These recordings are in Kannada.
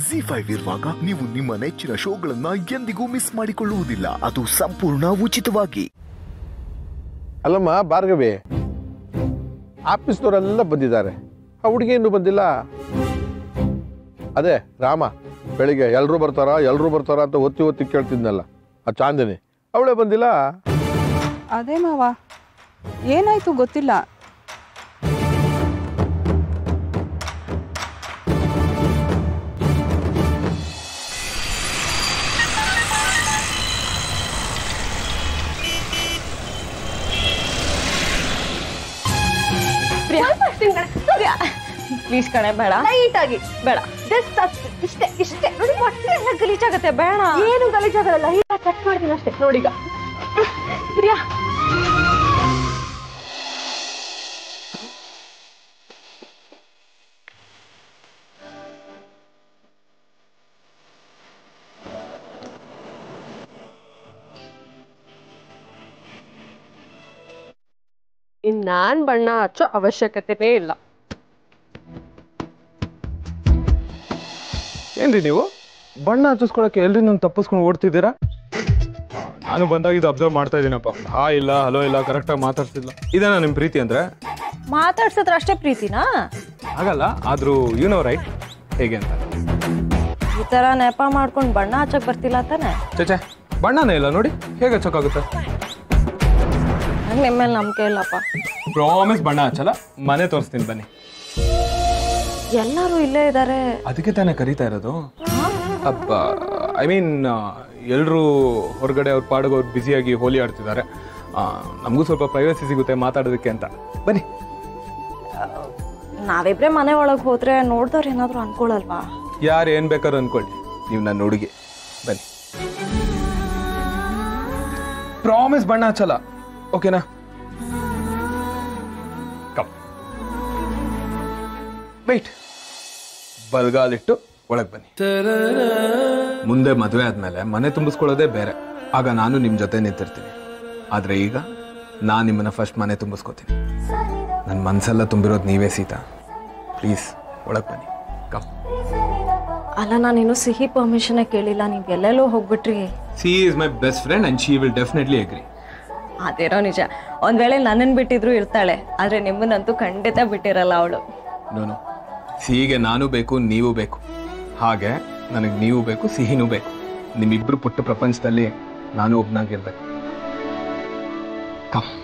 ಜಿ ಫೈವ್ ಇರುವಾಗ ನೀವು ನಿಮ್ಮ ನೆಚ್ಚಿನ ಶೋಗಳನ್ನ ಎಂದಿಗೂ ಮಿಸ್ ಮಾಡಿಕೊಳ್ಳುವುದಿಲ್ಲ ಅದು ಸಂಪೂರ್ಣ ಉಚಿತವಾಗಿ ಅಲ್ಲಮ್ಮ ಭಾರ್ಗವಿ ಆಫೀಸ್ನವರೆಲ್ಲ ಬಂದಿದ್ದಾರೆ ಆ ಹುಡುಗಿ ಇನ್ನೂ ಬಂದಿಲ್ಲ ಅದೇ ರಾಮ ಬೆಳಿಗ್ಗೆ ಎಲ್ಲರೂ ಬರ್ತಾರ ಎಲ್ಲರೂ ಬರ್ತಾರ ಅಂತ ಒತ್ತಿ ಒತ್ತಿ ಕೇಳ್ತಿದ್ನಲ್ಲ ಆ ಚಾಂದಿನಿ ಅವಳೇ ಬಂದಿಲ್ಲ ಅದೇ ಮಾವ ಏನಾಯ್ತು ಗೊತ್ತಿಲ್ಲ ಪ್ಲೀಸ್ ಕಣೆ ಬೇಡ ಲೈಟ್ ಆಗಿ ಬೇಡ ಜಸ್ಟ್ ಇಷ್ಟೇ ಇಷ್ಟೇ ನೋಡಿ ಹೊಟ್ಟೆ ಎಲ್ಲ ಗಲೀಜಾಗತ್ತೆ ಬೇಡ ಏನು ಗಲೀಜಾಗಲ್ಲ ಲೈಟ್ ಕಟ್ ಮಾಡ್ತೀನಿ ಅಷ್ಟೇ ನೋಡೀಗ ಪ್ರಿಯಾ ಇನ್ ನಾನ್ ಬಣ್ಣ ಹಚ್ಚೋ ಅವಶ್ಯಕತೆನೇ ಇಲ್ಲ ಏನ್ರಿ ನೀವು ಬಣ್ಣ ಹಚ್ಚಿಸ್ಕೊಳಕ್ಕೆ ಎಲ್ರಿ ನಾನು ತಪ್ಪಿಸ್ಕೊಂಡು ಓಡ್ತಿದ್ದೀರಾ ನಾನು ಬಂದಾಗ ಇದು ಅಬ್ಸರ್ವ್ ಮಾಡ್ತಾ ಇದ್ದೀನಪ್ಪ ಹಾ ಇಲ್ಲ ಹಲೋ ಇಲ್ಲ ಕರೆಕ್ಟಾಗಿ ಮಾತಾಡ್ತಿಲ್ಲ ಇದೇನಾ ನಿಮ್ಮ ಪ್ರೀತಿ ಅಂದ್ರೆ ಮಾತಾಡ್ಸಿದ್ರ ಅಷ್ಟೇ ಪ್ರೀತಿನಾ ಆಗಲ್ಲ ಆದ್ರೂ ಯು ನೋ ರೈಟ್ ಹೇಗೆ ಅಂತ ಈ ತರ ನೆಪ ಮಾಡ್ಕೊಂಡು ಬಣ್ಣ ಹಚ್ಚಕ್ ಬರ್ತಿಲ್ಲ ತಾನೆ ಚಚೆ ಬಣ್ಣನೇ ಇಲ್ಲ ನೋಡಿ ಹೇಗೆ ಹಚ್ಚೋಕ್ಕಾಗುತ್ತೆ ನಂಗೆ ನಿಮ್ಮ ಮೇಲೆ ನಂಬಿಕೆ ಇಲ್ಲಪ್ಪ ಪ್ರಾಮಿಸ್ ಬಣ್ಣ ಹಚ್ಚಲ್ಲ ಮನೆ ತೋರಿಸ್ತೀನಿ ಬನ್ನಿ ಎಲ್ಲರೂ ಇಲ್ಲೇ ಇದ್ದಾರೆ ಅದಕ್ಕೆ ತಾನೇ ಕರೀತಾ ಇರೋದು ಅಬ್ಬ ಐ ಮೀನ್ ಎಲ್ಲರೂ ಹೊರಗಡೆ ಅವ್ರ ಪಾಡಿಗೆ ಅವ್ರು ಬ್ಯುಸಿಯಾಗಿ ಹೋಲಿ ಆಡ್ತಿದ್ದಾರೆ ನಮಗೂ ಸ್ವಲ್ಪ ಪ್ರೈವಸಿ ಸಿಗುತ್ತೆ ಮಾತಾಡೋದಕ್ಕೆ ಅಂತ ಬನ್ನಿ ನಾವಿಬ್ರೆ ಮನೆ ಒಳಗೆ ಹೋದ್ರೆ ನೋಡ್ದವ್ರು ಏನಾದ್ರು ಅನ್ಕೊಳಲ್ವಾ ಯಾರು ಏನು ಬೇಕಾದ್ರೂ ಅನ್ಕೊಳ್ಳಿ ನೀವು ನನ್ನ ಹುಡುಗಿ ಬನ್ನಿ ಪ್ರಾಮಿಸ್ ಬಣ್ಣ ಹಚ್ಚಲ್ಲ ಓಕೆನಾ ಕಮ್ ವೈಟ್ ಬಲ್ಗಾಲಿಟ್ಟು ಒಳಗೆ ಬನ್ನಿ ಮುಂದೆ ಮದುವೆ ಆದ್ಮೇಲೆ ಮನೆ ತುಂಬಿಸ್ಕೊಳ್ಳೋದೇ ಬೇರೆ ಆಗ ನಾನು ನಿಮ್ಮ ಜೊತೆ ನಿಂತಿರ್ತೀನಿ ಆದ್ರೆ ಈಗ ನಾನು ನಿಮ್ಮನ್ನ ಫಸ್ಟ್ ಮನೆ ತುಂಬಿಸ್ಕೋತೀನಿ ನನ್ನ ಮನಸ್ಸೆಲ್ಲ ತುಂಬಿರೋದು ನೀವೇ ಸೀತಾ ಪ್ಲೀಸ್ ಒಳಗೆ ಬನ್ನಿ ಕಮ್ ಅಲ್ಲ ನಾನಿನ್ನು ಸಿಹಿ ಪರ್ಮಿಷನ್ ಕೇಳಿಲ್ಲ ನೀವು ಎಲ್ಲೆಲ್ಲೋ ಹೋಗ್ಬಿಟ್ರಿ she is my best friend and she will definitely agree ಅದೇನೋ ನಿಜ ಒಂದ್ ವೇಳೆ ನನ್ನನ್ ಬಿಟ್ಟಿದ್ರು ಇರ್ತಾಳೆ ಆದ್ರೆ ನಿಮ್ಮನ್ನಂತೂ ಖಂಡಿತ ಬಿಟ್ಟಿರಲ್ಲ ಅವಳು ನೋನು ಸಿಹಿಗೆ ನಾನು ಬೇಕು ನೀವು ಬೇಕು ಹಾಗೆ ನನಗೆ ನೀವು ಬೇಕು ಸಿಹಿನೂ ಬೇಕು ನಿಮ್ಮಿಬ್ರು ಪುಟ್ಟ ಪ್ರಪಂಚದಲ್ಲಿ ನಾನು ಒಬ್ನಾಗಿರ್ಬೇಕು ಕಮ್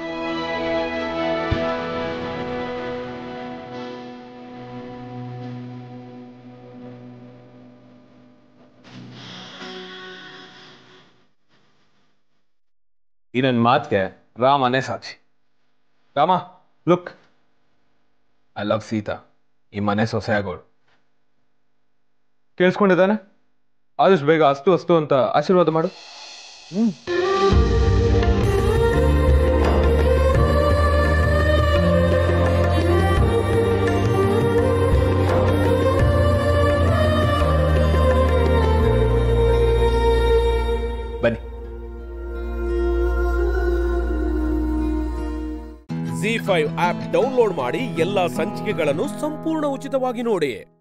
ಈ ನನ್ನ ಮಾತಿಗೆ ರಾಮನೇ ಸಾಕ್ಷಿ Rama look I love Sita ಈ ಮನೆ ಸೊಸೆಯಾಗೋಳು ಕೇಳಿಸ್ಕೊಂಡಿದ್ದಾನೆ ಆದಷ್ಟು ಬೇಗ ಅಷ್ಟು ಅಷ್ಟು ಅಂತ ಆಶೀರ್ವಾದ ಮಾಡು ಬನ್ನಿ ಜಿ ಫೈವ್ ಆಪ್ ಡೌನ್ಲೋಡ್ ಮಾಡಿ ಎಲ್ಲಾ ಸಂಚಿಕೆಗಳನ್ನು ಸಂಪೂರ್ಣ ಉಚಿತವಾಗಿ ನೋಡಿ